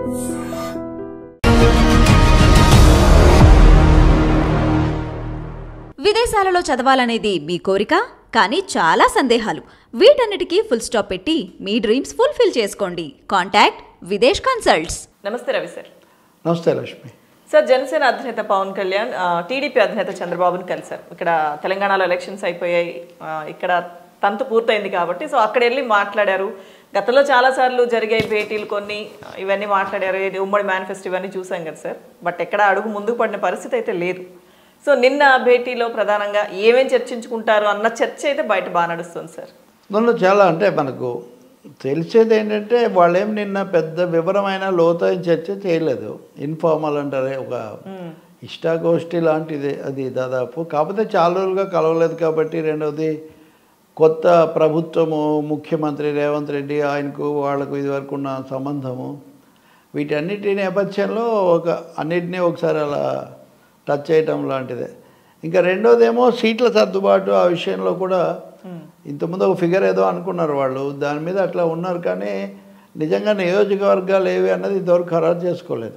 విదేశాలలో చదవాలనేది మీ కోరిక కానీ చాలా సందేహాలు వీటన్నిటికీ ఫుల్ స్టాప్ పెట్టి మీ డ్రీమ్స్ ఫుల్ఫిల్ చేసుకోండి కాంటాక్ట్ విదేశ్ కన్సల్ట్స్ నమస్తే రవి సార్ నమస్తే లక్ష్మి సార్ జనసేన అధినేత పవన్ కళ్యాణ్ ఆ, టీడీపీ అధినేత చంద్రబాబును కలిశారు ఇక్కడ తెలంగాణలో ఎలక్షన్స్ అయిపోయాయి ఆ, ఇక్కడ తంతు పూర్తయింది కాబట్టి సో అక్కడ వెళ్ళి మాట్లాడారు గతంలో చాలాసార్లు జరిగాయి భేటీలు కొన్ని ఆ, ఇవన్నీ మాట్లాడారు ఇది ఉమ్మడి మేనిఫెస్టో ఇవన్నీ చూసాం కదా సార్ బట్ ఎక్కడ అడుగు ముందుకు పడిన పరిస్థితి అయితే లేదు సో నిన్న భేటీలో ప్రధానంగా ఏమేం చర్చించుకుంటారు అన్న చర్చ అయితే బయట బాగా నడుస్తుంది సార్ దానిలో చాలా అంటే మనకు తెలిసేది ఏంటంటే వాళ్ళేం నిన్న పెద్ద వివరమైన లోతైన చర్చ చేయలేదు ఇన్ఫార్మల్ అంటారే ఒక ఇష్టాగోష్ఠి లాంటిది అది దాదాపు కాకపోతే చాలా రోజులుగా కలవలేదు కాబట్టి రెండవది కొత్త ప్రభుత్వము ముఖ్యమంత్రి రేవంత్ రెడ్డి ఆయనకు వాళ్ళకు ఇదివరకు ఉన్న సంబంధము వీటన్నిటి నేపథ్యంలో ఒక అన్నిటినీ ఒకసారి అలా టచ్ చేయటం లాంటిదే ఇంకా రెండోదేమో సీట్ల సర్దుబాటు ఆ విషయంలో కూడా ఇంతకుముందు ఒక ఫిగర్ ఏదో అనుకున్నారు వాళ్ళు దాని మీద అట్లా ఉన్నారు కానీ నిజంగా నియోజకవర్గాలు ఏవి అన్నది ఇంతవరకు ఖరారు చేసుకోలేదు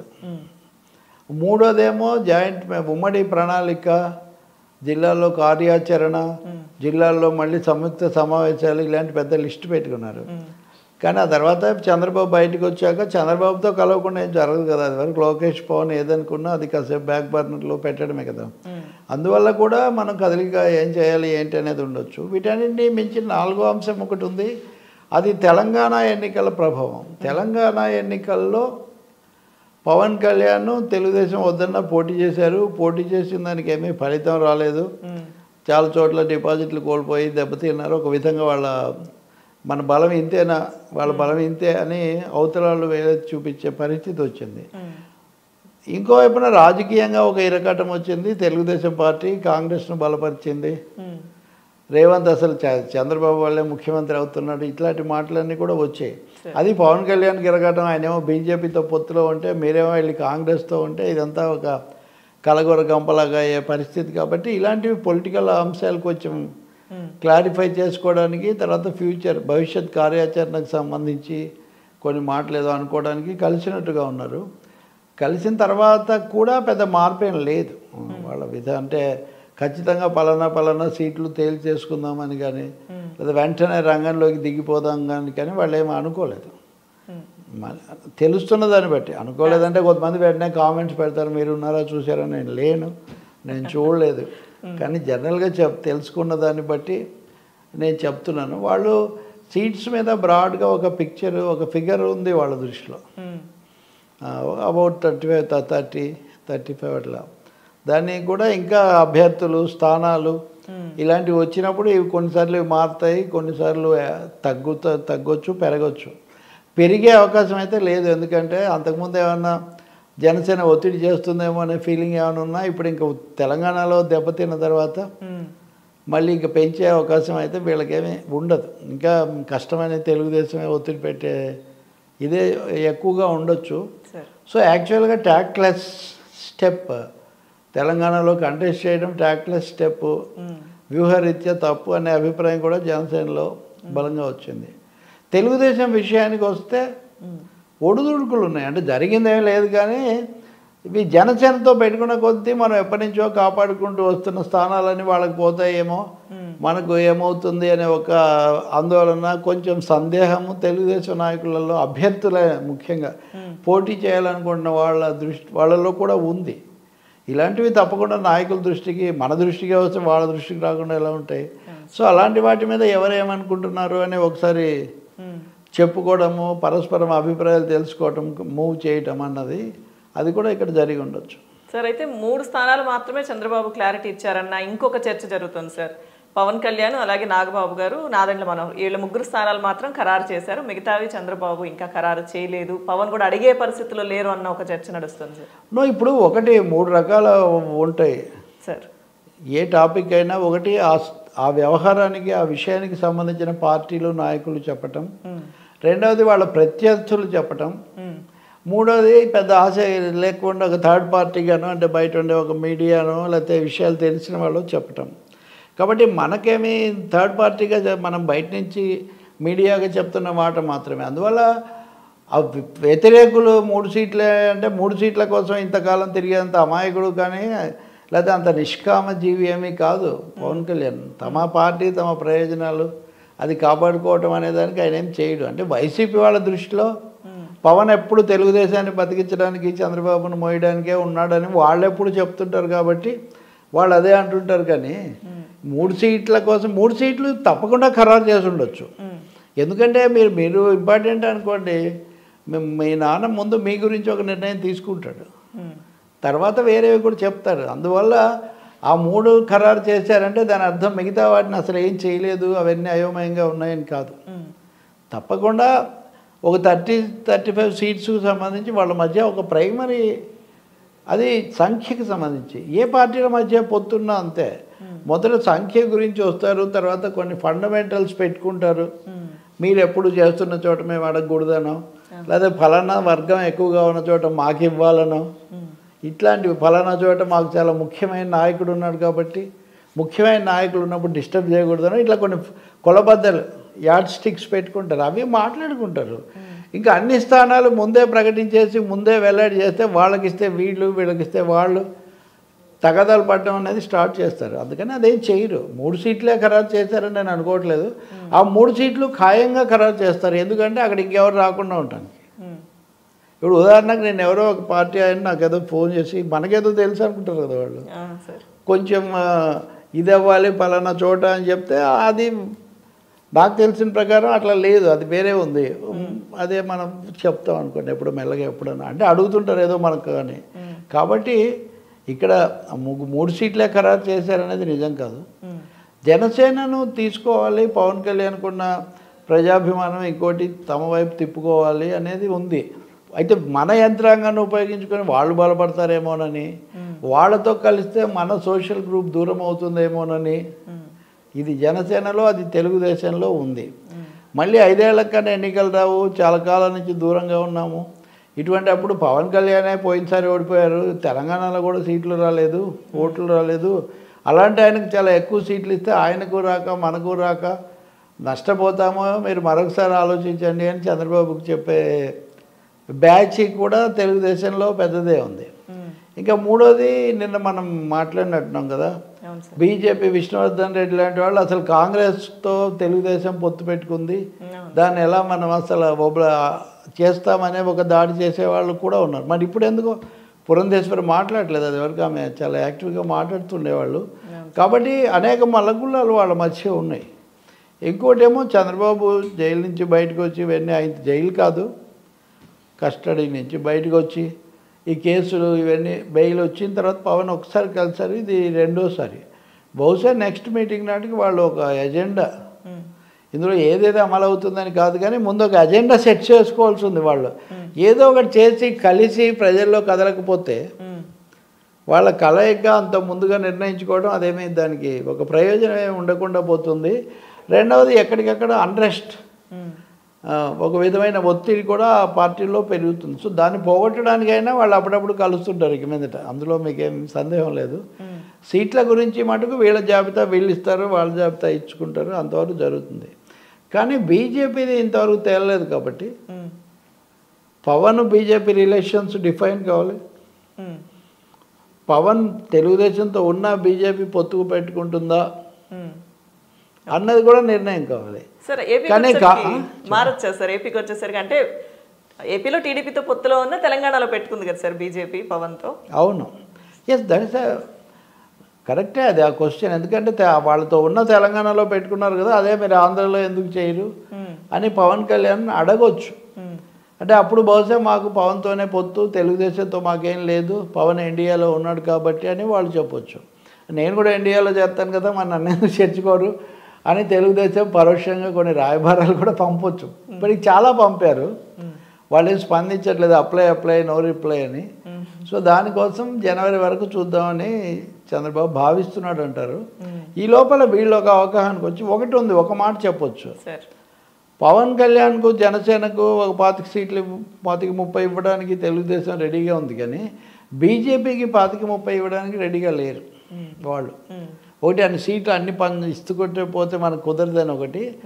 మూడోదేమో జాయింట్ మే- ఉమ్మడి ప్రణాళిక జిల్లాల్లో కార్యాచరణ జిల్లాల్లో మళ్ళీ సంయుక్త సమావేశాలు ఇలాంటి పెద్ద లిస్ట్ పెట్టుకున్నారు కానీ ఆ తర్వాత చంద్రబాబు బయటకు వచ్చాక చంద్రబాబుతో కలవకుండా ఏం జరగదు కదా అది వరకు లోకేష్ పవన్ ఏదనుకున్నా అది కాసేపు బ్యాక్ బర్నర్లో పెట్టడమే కదా అందువల్ల కూడా మనం కదలిక ఏం చేయాలి ఏంటి అనేది ఉండొచ్చు వీటన్నింటినీ మించి నాలుగో అంశం ఒకటి ఉంది అది తెలంగాణ ఎన్నికల ప్రభావం తెలంగాణ ఎన్నికల్లో పవన్ కళ్యాణ్ తెలుగుదేశం వద్దన్న పోటీ చేశారు పోటీ చేసిన దానికి ఏమీ ఫలితం రాలేదు చాలా చోట్ల డిపాజిట్లు కోల్పోయి దెబ్బతిన్నారు ఒక విధంగా వాళ్ళ మన బలం ఇంతేనా వాళ్ళ బలం ఇంతే అని అవతలాలు వేరే చూపించే పరిస్థితి వచ్చింది ఇంకో వైపున రాజకీయంగా ఒక ఇరకటం వచ్చింది తెలుగుదేశం పార్టీ కాంగ్రెస్ను బలపరిచింది రేవంత్ అసలు చ- చంద్రబాబు వాళ్ళే ముఖ్యమంత్రి అవుతున్నాడు ఇట్లాంటి మాటలన్నీ కూడా వచ్చాయి అది పవన్ కళ్యాణ్ గిరగటం ఆయనేమో బీజేపీతో పొత్తులో ఉంటే మీరేమో వెళ్ళి కాంగ్రెస్తో ఉంటే ఇదంతా ఒక కలగొర గంపలాగా అయ్యే పరిస్థితి కాబట్టి ఇలాంటివి పొలిటికల్ అంశాలు కొంచెం క్లారిఫై చేసుకోవడానికి తర్వాత ఫ్యూచర్ భవిష్యత్ కార్యాచరణకు సంబంధించి కొన్ని మాటలు ఏదో అనుకోవడానికి కలిసినట్టుగా ఉన్నారు కలిసిన తర్వాత కూడా పెద్ద మార్పు ఏం లేదు వాళ్ళ విధ అంటే ఖచ్చితంగా పలానా పలానా సీట్లు తేల్చేసుకుందామని కానీ లేదా వెంటనే రంగంలోకి దిగిపోదాం కానీ కానీ వాళ్ళు ఏమీ అనుకోలేదు మన- తెలుస్తున్న దాన్ని బట్టి అనుకోలేదంటే కొంతమంది వెంటనే కామెంట్స్ పెడతారు మీరు ఉన్నారా చూసారా నేను లేను నేను చూడలేదు కానీ జనరల్గా చెప్ తెలుసుకున్న దాన్ని బట్టి నేను చెప్తున్నాను వాళ్ళు సీట్స్ మీద బ్రాడ్గా ఒక పిక్చర్ ఒక ఫిగర్ ఉంది వాళ్ళ దృష్టిలో about thirty five thirty thirty five అట్లా దాన్ని కూడా ఇంకా అభ్యర్థులు స్థానాలు ఇలాంటివి వచ్చినప్పుడు ఇవి కొన్నిసార్లు ఇవి మారుతాయి కొన్నిసార్లు ఆ, తగ్గుతా తగ్గొచ్చు పెరగచ్చు పెరిగే అవకాశం అయితే లేదు ఎందుకంటే అంతకుముందు ఏమన్నా జనసేన ఒత్తిడి చేస్తుందేమో అనే ఫీలింగ్ ఏమైనా ఉన్నా ఇప్పుడు ఇంకా తెలంగాణలో దెబ్బతిన్న తర్వాత మళ్ళీ ఇంకా పెంచే అవకాశం అయితే వీళ్ళకేమీ ఉండదు ఇంకా కష్టమైన తెలుగుదేశమే ఒత్తిడి పెట్టే ఇదే ఎక్కువగా ఉండొచ్చు సార్ సో యాక్చువల్గా ట్యాక్లెస్ స్టెప్ తెలంగాణలో కంటెస్ట్ చేయడం ట్యాక్లెస్ స్టెప్ వ్యూహరీత్యా తప్పు అనే అభిప్రాయం కూడా జనసేనలో బలంగా వచ్చింది తెలుగుదేశం విషయానికి వస్తే ఒడిదుడుకులు ఉన్నాయి అంటే జరిగిందేమీ లేదు కానీ ఇవి జనసేనతో పెట్టుకున్న కొద్దీ మనం ఎప్పటి నుంచో కాపాడుకుంటూ వస్తున్న స్థానాలన్నీ వాళ్ళకి పోతాయేమో మనకు ఏమవుతుంది అనే ఒక ఆందోళన కొంచెం సందేహము తెలుగుదేశం నాయకులలో అభ్యర్థులే ముఖ్యంగా పోటీ చేయాలనుకుంటున్న వాళ్ళ దృష్టి వాళ్ళలో కూడా ఉంది ఇలాంటివి తప్పకుండా నాయకుల దృష్టికి మన దృష్టికి వస్తే వాళ్ళ దృష్టికి రాకుండా ఎలా ఉంటాయి సో అలాంటి వాటి మీద ఎవరేమనుకుంటున్నారు అని ఒకసారి చెప్పుకోవడము పరస్పరం అభిప్రాయాలు తెలుసుకోవటం మూవ్ చేయటం అన్నది అది కూడా ఇక్కడ జరిగి ఉండొచ్చు సార్ అయితే మూడు స్థానాలు మాత్రమే చంద్రబాబు క్లారిటీ ఇచ్చారన్న ఇంకొక చర్చ జరుగుతుంది సార్ పవన్ కళ్యాణ్ అలాగే నాగబాబు గారు నాదెండ్ల మనోహర్ వీళ్ళ ముగ్గురు స్థానాలు మాత్రం ఖరారు చేశారు మిగతావి చంద్రబాబు ఇంకా ఖరారు చేయలేదు పవన్ కూడా అడిగే పరిస్థితిలో లేరు అన్న ఒక చర్చ నడుస్తుంది సార్ నో ఇప్పుడు ఒకటి మూడు రకాల ఉంటాయి సార్ ఏ టాపిక్ అయినా ఒకటి ఆ ఆ వ్యవహారానికి ఆ విషయానికి సంబంధించిన పార్టీలు నాయకులు చెప్పటం రెండవది వాళ్ళ ప్రత్యర్థులు చెప్పటం మూడవది పెద్ద ఆశ లేకుండా ఒక థర్డ్ పార్టీగానో అంటే బయట ఉండే ఒక మీడియానో లేకపోతే విషయాలు తెలిసిన వాళ్ళు చెప్పటం కాబట్టి మనకేమి థర్డ్ పార్టీగా చె- మనం బయట నుంచి మీడియాగా చెప్తున్న మాట మాత్రమే అందువల్ల ఆ వ్య- వ్యతిరేకులు మూడు సీట్లే అంటే మూడు సీట్ల కోసం ఇంతకాలం తిరిగేంత అమాయకుడు కానీ లేకపోతే అంత నిష్కామ జీవి ఏమీ కాదు పవన్ కళ్యాణ్ తమ పార్టీ తమ ప్రయోజనాలు అది కాపాడుకోవటం అనే దానికి ఆయన ఏం చేయడు అంటే వైసీపీ వాళ్ళ దృష్టిలో పవన్ ఎప్పుడు తెలుగుదేశాన్ని బతికించడానికి చంద్రబాబును మోయడానికే ఉన్నాడని వాళ్ళు ఎప్పుడు చెప్తుంటారు కాబట్టి వాళ్ళు అదే అంటుంటారు కానీ మూడు సీట్ల కోసం మూడు సీట్లు తప్పకుండా ఖరారు చేసి ఉండొచ్చు ఎందుకంటే మీరు మీరు ఇంపార్టెంట్ అనుకోండి మీ- మీ నాన్న ముందు మీ గురించి ఒక నిర్ణయం తీసుకుంటాడు తర్వాత వేరేవి కూడా చెప్తారు అందువల్ల ఆ మూడు ఖరారు చేశారంటే దాని అర్థం మిగతా వాటిని అసలు ఏం చేయలేదు అవన్నీ అయోమయంగా ఉన్నాయని కాదు తప్పకుండా ఒక థర్టీ థర్టీ ఫైవ్ సీట్స్కి సంబంధించి వాళ్ళ మధ్య ఒక ప్రైమరీ అది సంఖ్యకి సంబంధించి ఏ పార్టీల మధ్య పొత్తున్నా అంతే మొదట సంఖ్య గురించి వస్తారు తర్వాత కొన్ని ఫండమెంటల్స్ పెట్టుకుంటారు మీరు ఎప్పుడు చేస్తున్న చోట మేము అడగకూడదనో లేదా ఫలానా వర్గం ఎక్కువగా ఉన్న చోట మాకు ఇవ్వాలనో ఇట్లాంటివి ఫలానా చోట మాకు చాలా ముఖ్యమైన నాయకుడు ఉన్నాడు కాబట్టి ముఖ్యమైన నాయకులు ఉన్నప్పుడు డిస్టర్బ్ చేయకూడదనో ఇట్లా కొన్ని కొలబద్దలు యాడ్ స్టిక్స్ పెట్టుకుంటారు అవి మాట్లాడుకుంటారు ఇంకా అన్ని స్థానాలు ముందే ప్రకటించేసి ముందే వెల్లడి చేస్తే వాళ్ళకి ఇస్తే వీళ్ళు వీళ్ళకి ఇస్తే వాళ్ళు తగదాలు పడడం అనేది స్టార్ట్ చేస్తారు అందుకని అదేం చేయరు మూడు సీట్లే ఖరారు చేశారని నేను అనుకోవట్లేదు ఆ మూడు సీట్లు ఖాయంగా ఖరారు చేస్తారు ఎందుకంటే అక్కడ ఇంకెవరు రాకుండా ఉంటాను ఇప్పుడు ఉదాహరణకు నేను ఎవరో ఒక పార్టీ ఆయన నాకు ఏదో ఫోన్ చేసి మనకేదో తెలుసు అనుకుంటారు కదా వాళ్ళు సార్ కొంచెం ఆ, ఇది అవ్వాలి పలానా చోట అని చెప్తే అది నాకు తెలిసిన ప్రకారం అట్లా లేదు అది వేరే ఉంది అదే మనం చెప్తాం అనుకోండి ఎప్పుడు మెల్లగా ఎప్పుడన్నా అంటే అడుగుతుంటారు ఏదో మనకు కానీ కాబట్టి ఇక్కడ ము- మూడు సీట్లే ఖరారు చేశారనేది నిజం కాదు జనసేనను తీసుకోవాలి పవన్ కళ్యాణ్కున్న ప్రజాభిమానం ఇంకోటి తమ వైపు తిప్పుకోవాలి అనేది ఉంది అయితే మన యంత్రాంగాన్ని ఉపయోగించుకొని వాళ్ళు బలపడతారేమోనని వాళ్ళతో కలిస్తే మన సోషల్ గ్రూప్ దూరం అవుతుందేమోనని ఇది జనసేనలో అది తెలుగుదేశంలో ఉంది మళ్ళీ ఐదేళ్ల కన్నా ఎన్నికలు రావు చాలా కాలం నుంచి దూరంగా ఉన్నాము ఇటువంటి అప్పుడు పవన్ కళ్యాణే పోయినసారి ఓడిపోయారు తెలంగాణలో కూడా సీట్లు రాలేదు ఓట్లు రాలేదు అలాంటి ఆయనకు చాలా ఎక్కువ సీట్లు ఇస్తే ఆయనకు రాక మనకు రాక నష్టపోతామో మీరు మరొకసారి ఆలోచించండి అని చంద్రబాబుకు చెప్పే బ్యాచ్ కూడా తెలుగుదేశంలో పెద్దదే ఉంది ఇంకా మూడోది నిన్న మనం మాట్లాడినట్టున్నాం కదా అవును సార్ బీజేపీ విష్ణువర్ధన్ రెడ్డి లాంటి వాళ్ళు అసలు కాంగ్రెస్తో తెలుగుదేశం పొత్తు పెట్టుకుంది దాన్ని ఎలా మనం అసలు ఒబ- చేస్తామనే ఒక దాడి చేసే వాళ్ళు కూడా ఉన్నారు మరి ఇప్పుడు ఎందుకో పురంధేశ్వరి మాట్లాడలేదు అది వరకు ఆమె చాలా యాక్టివ్గా మాట్లాడుతుండేవాళ్ళు కాబట్టి అనేక మల్లగుళ్ళాలు వాళ్ళ మధ్య ఉన్నాయి ఇంకోటేమో చంద్రబాబు జైలు నుంచి బయటకు వచ్చి ఇవన్నీ ఆయన జైలు కాదు కస్టడీ నుంచి బయటకు వచ్చి ఈ కేసులు ఇవన్నీ బెయిల్ వచ్చిన తర్వాత పవన్ ఒకసారి కలిసారు ఇది రెండోసారి బహుశా నెక్స్ట్ మీటింగ్ నాటికి వాళ్ళు ఒక ఎజెండా ఇందులో ఏదేదో అమలు అవుతుందని కాదు కానీ ముందు ఒక అజెండా సెట్ చేసుకోవాల్సి ఉంది వాళ్ళు ఏదో ఒకటి చేసి కలిసి ప్రజల్లో కదలకపోతే వాళ్ళ కలయిక అంత ముందుగా నిర్ణయించుకోవడం అదేమీ దానికి ఒక ప్రయోజనం ఏమి ఉండకుండా పోతుంది రెండవది ఎక్కడికక్కడ అన్రెస్ట్ ఆ, ఒక విధమైన ఒత్తిడి కూడా ఆ పార్టీలో పెరుగుతుంది సో దాన్ని పోగొట్టడానికైనా వాళ్ళు అప్పుడప్పుడు కలుస్తుంటారు ఇక మీదట అందులో మీకేం సందేహం లేదు సీట్ల గురించి మటుకు వీళ్ళ జాబితా వీళ్ళు ఇస్తారు వాళ్ళ జాబితా ఇచ్చుకుంటారు అంతవరకు జరుగుతుంది కానీ బీజేపీది ఇంతవరకు తేలలేదు కాబట్టి పవన్ బీజేపీ రిలేషన్స్ డిఫైన్ కావాలి పవన్ తెలుగుదేశంతో ఉన్న బీజేపీ పొత్తుకు పెట్టుకుంటుందా అన్నది కూడా నిర్ణయం కావాలి సార్ ఏపీకి కానీ కా- వచ్చేసరికి మారొచ్చా సార్ ఏపీకి వచ్చేసరికి అంటే ఏపీలో టీడీపీతో పొత్తులో ఉన్న తెలంగాణలో పెట్టుకుంది కదా సార్ బీజేపీ పవన్తో అవును ఎస్ దట్ ఇస్ కరెక్టే అది ఆ క్వశ్చన్ ఎందుకంటే తె- వాళ్ళతో ఉన్న తెలంగాణలో పెట్టుకున్నారు కదా అదే మీరు ఆంధ్రలో ఎందుకు చేయరు అని పవన్ కళ్యాణ్ అడగొచ్చు అంటే అప్పుడు బహుశా మాకు పవన్తోనే పొత్తు తెలుగుదేశంతో మాకేం లేదు పవన్ ఎన్డీఏలో ఉన్నాడు కాబట్టి అని వాళ్ళు చెప్పొచ్చు నేను కూడా ఎన్డీఏలో చేస్తాను కదా మన నన్ను ఎందుకు చేర్చుకోరు అని తెలుగుదేశం పరోక్షంగా కొన్ని రాయబారాలు కూడా పంపొచ్చు ఇప్పటికి చాలా పంపారు వాళ్ళు ఏం స్పందించట్లేదు అప్లై అప్లై నో రిప్లై అని సో దానికోసం జనవరి వరకు చూద్దామని చంద్రబాబు భావిస్తున్నాడు అంటారు ఈ లోపల వీళ్ళు ఒక అవగాహనకు వచ్చి ఒకటి ఉంది ఒక మాట చెప్పొచ్చు సార్ పవన్ కళ్యాణ్కు జనసేనకు ఒక పాతిక సీట్లు ఇవ్వ- పాతిక ముప్పై ఇవ్వడానికి తెలుగుదేశం రెడీగా ఉంది కానీ బీజేపీకి పాతిక ముప్పై ఇవ్వడానికి రెడీగా లేరు వాళ్ళు ఒకటి అన్ని సీట్లు అన్ని పని ఇస్తుకుంటే పోతే మనకు కుదరదని ఒకటి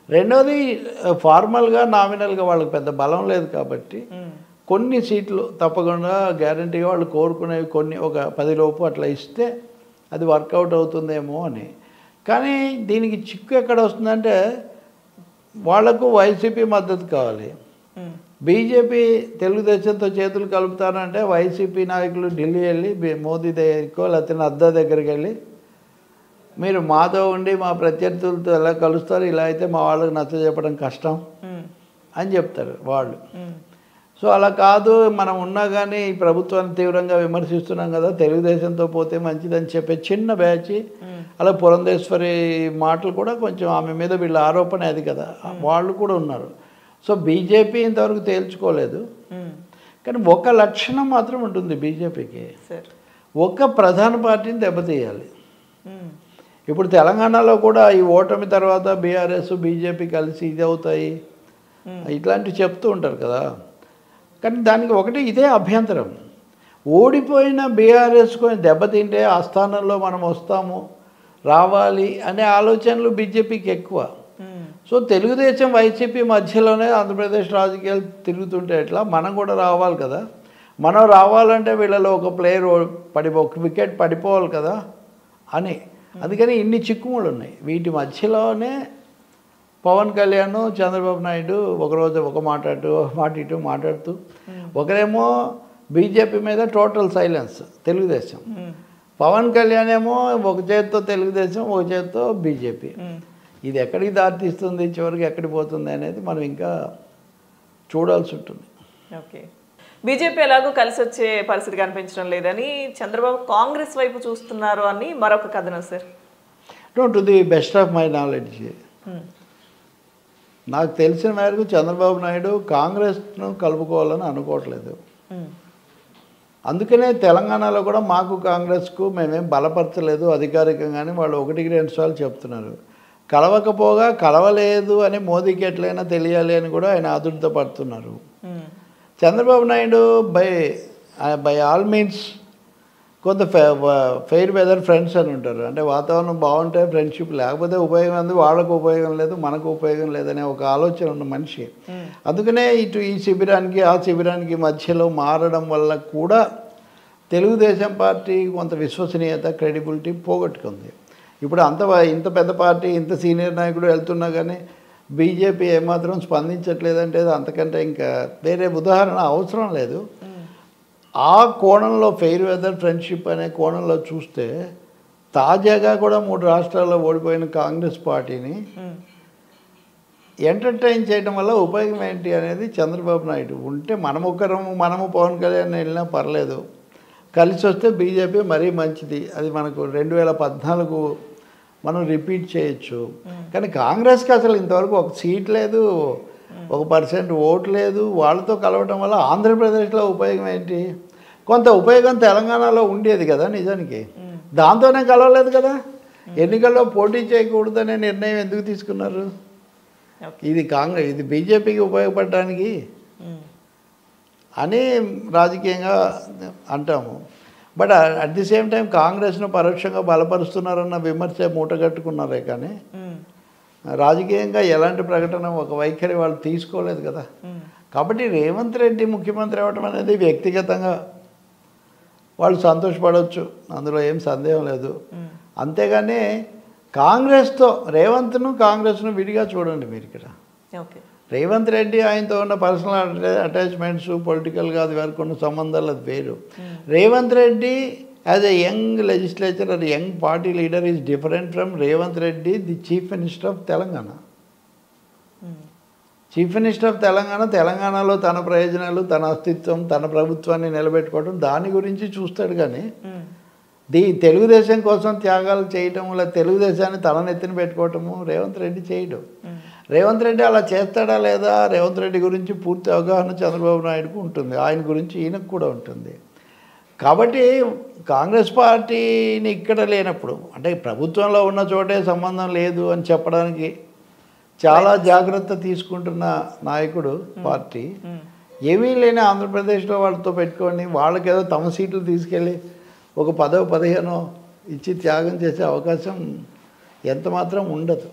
రెండోది ఫార్మల్గా నామినల్గా వాళ్ళకి పెద్ద బలం లేదు కాబట్టి కొన్ని సీట్లు తప్పకుండా గ్యారంటీగా వాళ్ళు కోరుకునేవి కొన్ని ఒక పది లోపు అట్లా ఇస్తే అది వర్కౌట్ అవుతుందేమో అని కానీ దీనికి చిక్కు ఎక్కడ వస్తుందంటే వాళ్లకు వైసీపీ మద్దతు కావాలి ఉమ్, బీజేపీ తెలుగుదేశంతో చేతులు కలుపుతారంటే వైసీపీ నాయకులు ఢిల్లీ వెళ్ళి బి- మోదీ దగ్గరికో లేకపోతే నద్దా దగ్గరికి వెళ్ళి మీరు మాతో ఉండి మా ప్రత్యర్థులతో ఎలా కలుస్తారు ఇలా అయితే మా వాళ్ళకి నచ్చ చెప్పడం కష్టం ఉమ్, అని చెప్తారు వాళ్ళు ఉమ్, సో అలా కాదు మనం ఉన్నా కానీ ఈ ప్రభుత్వాన్ని తీవ్రంగా విమర్శిస్తున్నాం కదా తెలుగుదేశంతో పోతే మంచిదని చెప్పే చిన్న బ్యాచ్ అలా పురంధేశ్వరి మాటలు కూడా కొంచెం ఆమె మీద వీళ్ళ ఆరోపణ అది కదా వాళ్ళు కూడా ఉన్నారు సో బీజేపీ ఇంతవరకు తేల్చుకోలేదు ఉమ్, కానీ ఒక లక్షణం మాత్రం ఉంటుంది బీజేపీకి సార్ ఒక్క ప్రధాన పార్టీని దెబ్బతీయాలి ఉమ్, ఇప్పుడు తెలంగాణలో కూడా ఈ ఓటమి తర్వాత బీఆర్ఎస్ బీజేపీ కలిసి ఇది అవుతాయి ఇట్లాంటివి చెప్తూ ఉంటారు కదా కానీ దానికి ఒకటి ఇదే అభ్యంతరం ఓడిపోయిన బీఆర్ఎస్ కొని దెబ్బతింటే ఆ స్థానంలో మనం వస్తాము రావాలి అనే ఆలోచనలు బీజేపీకి ఎక్కువ ఉమ్, సో తెలుగుదేశం వైసీపీ మధ్యలోనే ఆంధ్రప్రదేశ్ రాజకీయాలు తిరుగుతుంటే ఎట్లా మనం కూడా రావాలి కదా మనం రావాలంటే వీళ్ళలో ఒక ప్లేయర్ పడి ఒక వికెట్ పడిపోవాలి కదా అని అందుకని ఇన్ని చిక్కుముళ్ళు ఉన్నాయి వీటి మధ్యలోనే పవన్ కళ్యాణ్ చంద్రబాబు నాయుడు ఒకరోజు ఒక మాట్లాడుతూ ఒక మాట ఇటు మాట్లాడుతూ ఒకరేమో బీజేపీ మీద total silence Telugu Desam um, Pawan Kalyan ఏమో ఒక చేత్తో తెలుగుదేశం ఒక చేత్తో బీజేపీ ఉమ్. ఇది ఎక్కడికి దారితీస్తుంది చివరికి ఎక్కడికి పోతుంది అనేది మనం ఇంకా చూడాల్సి ఉంటుంది ఓకే బీజేపీ ఎలాగో కలిసి వచ్చే పరిస్థితి కనిపించడం లేదని చంద్రబాబు కాంగ్రెస్ వైపు చూస్తున్నారు అని మరొక కథనం sir don't to the best of my knowledge um, నాకు తెలిసిన మేరకు చంద్రబాబు నాయుడు కాంగ్రెస్ను కలుపుకోవాలని అనుకోవట్లేదు ఉమ్, అందుకనే తెలంగాణలో కూడా మాకు కాంగ్రెస్కు మేమేం బలపరచలేదు అధికారికంగానే వాళ్ళు ఒకటికి రెండు సార్లు చెప్తున్నారు కలవకపోగా కలవలేదు అని మోదీకి ఎట్లయినా తెలియాలి అని కూడా ఆయన ఆదుర్త పడుతున్నారు um, Chandrababu Naidu by by all means కొంత ఫెయిర్ వెదర్ ఫ్రెండ్స్ అని ఉంటారు అంటే వాతావరణం బాగుంటే ఫ్రెండ్షిప్ లేకపోతే ఉపయోగం ఉంది వాళ్ళకు ఉపయోగం లేదు మనకు ఉపయోగం లేదనే ఒక ఆలోచన ఉన్న మనిషి అందుకనే ఇటు ఈ శిబిరానికి ఆ శిబిరానికి మధ్యలో మారడం వల్ల కూడా తెలుగుదేశం పార్టీ కొంత విశ్వసనీయత క్రెడిబిలిటీ పోగొట్టుకుంది ఇప్పుడు అంత వా- ఇంత పెద్ద పార్టీ ఇంత సీనియర్ నాయకుడు వెళ్తున్నా కానీ బీజేపీ ఏమాత్రం స్పందించట్లేదంటే అది అంతకంటే ఇంకా వేరే ఉదాహరణ అవసరం లేదు ఆ కోణంలో ఫెయిర్ వెదర్ ఫ్రెండ్షిప్ అనే కోణంలో చూస్తే తాజాగా కూడా మూడు రాష్ట్రాల్లో ఓడిపోయిన కాంగ్రెస్ పార్టీని ఉమ్, ఎంటర్టైన్ చేయడం వల్ల ఉపయోగం ఏంటి అనేది చంద్రబాబు నాయుడు ఉంటే మనం ఒకరము మనము పవన్ కళ్యాణ్ వెళ్ళినా పర్లేదు కలిసి వస్తే బీజేపీ మరీ మంచిది అది మనకు రెండు వేల పద్నాలుగు మనం రిపీట్ చేయొచ్చు కానీ కాంగ్రెస్కి అసలు ఇంతవరకు ఒక సీట్ లేదు ఒక పర్సెంట్ ఓటు లేదు వాళ్ళతో కలవడం వల్ల ఆంధ్రప్రదేశ్లో ఉపయోగం ఏంటి కొంత ఉపయోగం తెలంగాణలో ఉండేది కదా నిజానికి దాంతోనే కలవలేదు కదా ఎన్నికల్లో పోటీ చేయకూడదనే నిర్ణయం ఎందుకు తీసుకున్నారు ఓకే ఇది కాంగ్రెస్ ఇది బీజేపీకి ఉపయోగపడడానికి ఉమ్, అని రాజకీయంగా అంటాము but at the same time కాంగ్రెస్ను పరోక్షంగా బలపరుస్తున్నారన్న విమర్శ మూటగట్టుకున్నారే కానీ ఉమ్, రాజకీయంగా ఎలాంటి ప్రకటన ఒక వైఖరి వాళ్ళు తీసుకోలేదు కదా ఉమ్, కాబట్టి రేవంత్ రెడ్డి ముఖ్యమంత్రి అవ్వడం అనేది వ్యక్తిగతంగా వాళ్ళు సంతోషపడవచ్చు అందులో ఏం సందేహం లేదు ఉమ్, అంతేగాని కాంగ్రెస్తో రేవంత్ను కాంగ్రెస్ను విడిగా చూడండి మీరు ఇక్కడ ఓకే రేవంత్ రెడ్డి ఆయనతో ఉన్న పర్సనల్ అటాచ్మెంట్స్ పొలిటికల్గా అది వరకు ఉన్న సంబంధాలు అది వేరు Revanth Reddy as a young legislature అది young party leader is different from Revanth Reddy the chief minister of Telangana um, chief minister of Telangana తెలంగాణలో తన ప్రయోజనాలు తన అస్తిత్వం తన ప్రభుత్వాన్ని నిలబెట్టుకోవడం దాని గురించి చూస్తాడు కానీ ఉమ్, దీ తెలుగుదేశం కోసం త్యాగాలు చేయటం లేదా తెలుగుదేశాన్ని తల నెత్తిన పెట్టుకోవటము రేవంత్ రెడ్డి చేయడు రేవంత్ రెడ్డి అలా చేస్తాడా లేదా రేవంత్ రెడ్డి గురించి పూర్తి అవగాహన చంద్రబాబు నాయుడుకు ఉంటుంది ఆయన గురించి ఈయనకు కూడా ఉంటుంది కాబట్టి కాంగ్రెస్ పార్టీని ఇక్కడ లేనప్పుడు అంటే ప్రభుత్వంలో ఉన్న చోటే సంబంధం లేదు అని చెప్పడానికి చాలా జాగ్రత్త తీసుకుంటున్న నాయకుడు పార్టీ ఉమ్, ఏమీ లేని ఆంధ్రప్రదేశ్లో వాళ్ళతో పెట్టుకొని వాళ్ళకేదో తమ సీట్లు తీసుకెళ్ళి ఒక పదో పదిహేనో ఇచ్చి త్యాగం చేసే అవకాశం ఎంత మాత్రం ఉండదు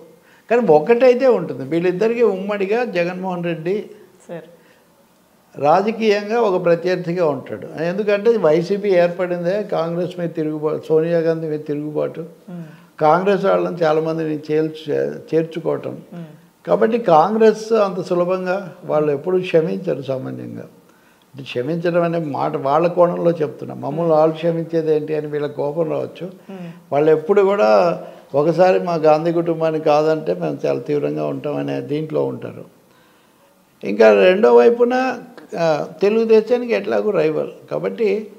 కానీ ఒకటైతే ఉంటుంది వీళ్ళిద్దరికీ ఉమ్మడిగా జగన్మోహన్ రెడ్డి సార్ రాజకీయంగా ఒక ప్రత్యర్థిగా ఉంటాడు ఎందుకంటే వైసీపీ ఏర్పడిందే కాంగ్రెస్ మీద తిరుగుబాటు సోనియా గాంధీ మీద తిరుగుబాటు కాంగ్రెస్ వాళ్ళని చాలామందిని చేర్చు చేర్చుకోవటం కాబట్టి కాంగ్రెస్ అంత సులభంగా వాళ్ళు ఎప్పుడు క్షమించరు సామాన్యంగా ఇది క్షమించడం అనే మాట వాళ్ళ కోణంలో చెప్తున్నా మమ్మల్ని వాళ్ళు క్షమించేది ఏంటి అని వీళ్ళ కోపం రావచ్చు వాళ్ళు ఎప్పుడు కూడా ఒకసారి మా గాంధీ కుటుంబాన్ని కాదంటే మేము చాలా తీవ్రంగా ఉంటామనే దీంట్లో ఉంటారు ఇంకా రెండో వైపున ఆ, తెలుగుదేశానికి ఎట్లాగో రైవల్ కాబట్టి